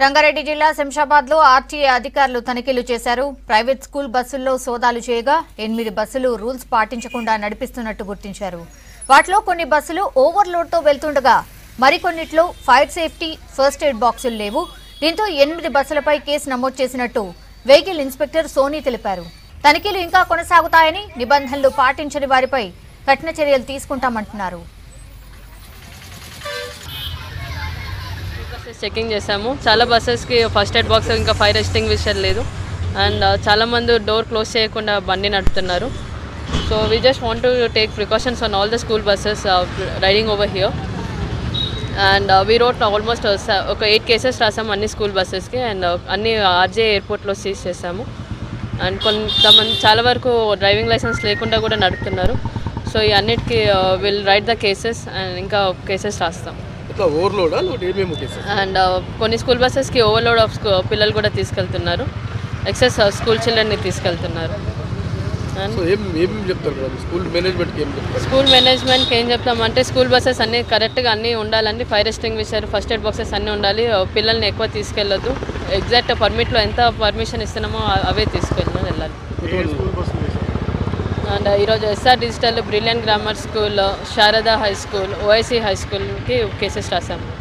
రంగారెడ్డి జిల్లా శంషాబాద్ లో ఆర్టీఏ అధికారులు తనిఖీలు చేశారు ప్రైవేట్ స్కూల్ బస్సుల్లో సోదాలు చేయగా ఎనిమిది బస్సులు రూల్స్ పాటించకుండా నడిపిస్తున్నట్టు గుర్తించారు వాటిలో కొన్ని బస్సులు ఓవర్లోడ్ తో వెళ్తుండగా మరికొన్నిట్లో ఫైర్ సేఫ్టీ ఫస్ట్ ఎయిడ్ బాక్సులు లేవు దీంతో ఎనిమిది బస్సులపై కేసు నమోదు చేసినట్టు వెహికల్ ఇన్స్పెక్టర్ సోనీ తెలిపారు తనిఖీలు ఇంకా కొనసాగుతాయని నిబంధనలు పాటించని వారిపై కఠిన చర్యలు తీసుకుంటామంటున్నారు బస్సెస్ చెకింగ్ చేసాము చాలా బస్సెస్కి ఫస్ట్ ఎయిడ్ బాక్స్ ఇంకా ఫైర్ ఎస్టింగ్విషర్ లేదు అండ్ చాలామంది డోర్ క్లోజ్ చేయకుండా బండి నడుపుతున్నారు so we just want to take precautions on all the school buses riding over here and we wrote almost ఒక ఎయిట్ కేసెస్ రాసాము అన్ని స్కూల్ బస్సెస్కి అండ్ అన్ని ఆర్జే ఎయిర్పోర్ట్లో సీజ్ చేసాము అండ్ కొంతమంది చాలా వరకు డ్రైవింగ్ లైసెన్స్ లేకుండా కూడా నడుపుతున్నారు సో ఈ అన్నిటికీ will write the cases and ఇంకా కేసెస్ రాస్తాం ఇట్లా ఓవర్లోడా లేకపోతే ఏమేమి కేసెస్ అండ్ కొన్ని స్కూల్ బస్సెస్కి ఓవర్లోడ్ ఆఫ్ స్కూ- పిల్లలు కూడా తీసుకెళ్తున్నారు ఎక్సెస్ స్కూల్ చిల్డ్రన్ని తీసుకెళ్తున్నారు అండ్ సో ఏం ఏం చెప్తారు కదా స్కూల్ మేనేజ్మెంట్కి ఏం చెప్తారు స్కూల్ మేనేజ్మెంట్కి ఏం చెప్తామంటే స్కూల్ బస్సెస్ అన్నీ కరెక్ట్గా అన్నీ ఉండాలండి fire extinguisher first aid boxes అన్నీ ఉండాలి పిల్లల్ని ఎక్కువ తీసుకెళ్ళొద్దు ఎగ్జాక్ట్ పర్మిట్లో ఎంత పర్మిషన్ ఇస్తున్నామో అ- అవే తీసుకెళ్ళి వెళ్ళాలి అండ్ ఈరోజు SR digital brilliant grammar school Sharada high school OIC high స్కూల్కి కేసెస్ రాసాము